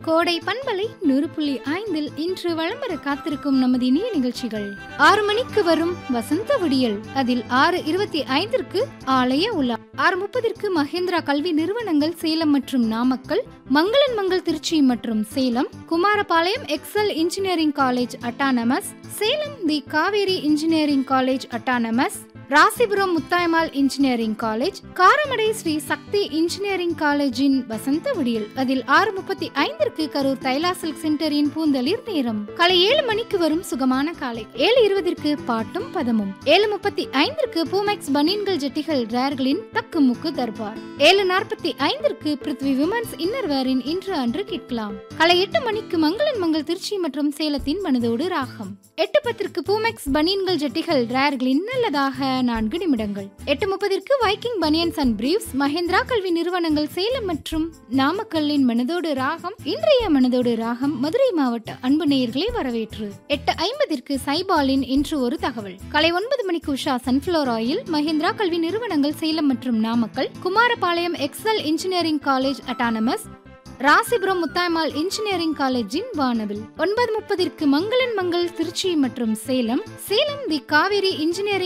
கோடை பண்பலை நூறு புள்ளி ஐந்தில் இன்று வலம் வர காத்திருக்கும் நமது இனிய நிகழ்ச்சிகள் ஆறு மணிக்கு வரும் வசந்த விடியல் அதில் ஆறு இருபத்தி ஐந்திற்கு ஆலய உலா ஆறு முப்பதிற்கு மகேந்திரா கல்வி நிறுவனங்கள் சேலம் மற்றும் நாமக்கல் மங்களன் மங்கள் திருச்சி மற்றும் Salem Kumarapalayam Excel engineering college autonomous Salem the Kaveri engineering college autonomous Rasipuram Muthayammal engineering college Karamadai Sri Sakthi engineering காலேஜின் வசந்த விடியல் அதில் ஆறு முப்பத்தி ஐந்திற்கு கரூர் தைலா சில்க் சென்டரின் பூந்தளிர் நேரம் காலை ஏழு மணிக்கு வரும் சுகமான காலை ஏழு இருபதிற்கு பாட்டும் பதமும் ஏழு முப்பத்தி ஐந்திற்கு பூமெக்ஸ் பனியன்கள் ஜெட்டிகள் ரேர்களின் தக்கு முக்கு தர்பார் ஏழு நாற்பத்தி ஐந்திற்கு பிருத்வி விமன்ஸ் இன்னர்வேரின் இன்று அன்று கேட்கலாம் காலை எட்டு மணிக்கு மங்களன் மங்கள் திருச்சி மற்றும் சேலத்தின் மனதோடு ராகம் எட்டு பத்திற்கு பூமெக்ஸ் பனியன்கள் ஜெட்டிகள் ரேர்களின் நல்லதாக நான்கு நிமிடங்கள் எட்டு முப்பதிற்கு Viking banians and briefs Mahendra கல்வி நிறுவனங்கள் சேலம் மற்றும் நாமக்கல்லின் மனதோடு ராகம் இன்றைய மனதோடு ராகம் மதுரை மாவட்ட அன்பு நேயர்களை வரவேற்று எட்டு ஐம்பதிற்கு சைபாலின் இன்று ஒரு தகவல் காலை ஒன்பது மணிக்கு உஷா சன்ஃபிளவர் ஆயில் மஹேந்திரா கல்வி நிறுவனங்கள் சேலம் மற்றும் Namakkal Kumarapalayam Excel engineering college autonomous Rasipuram Muthayammal engineering காலேஜின் வானவில் ஒன்பது முப்பதிற்கு மங்களன் மங்கள் திருச்சி மற்றும் சேலம் சேலம் தி காவேரி இன்ஜினியரிங்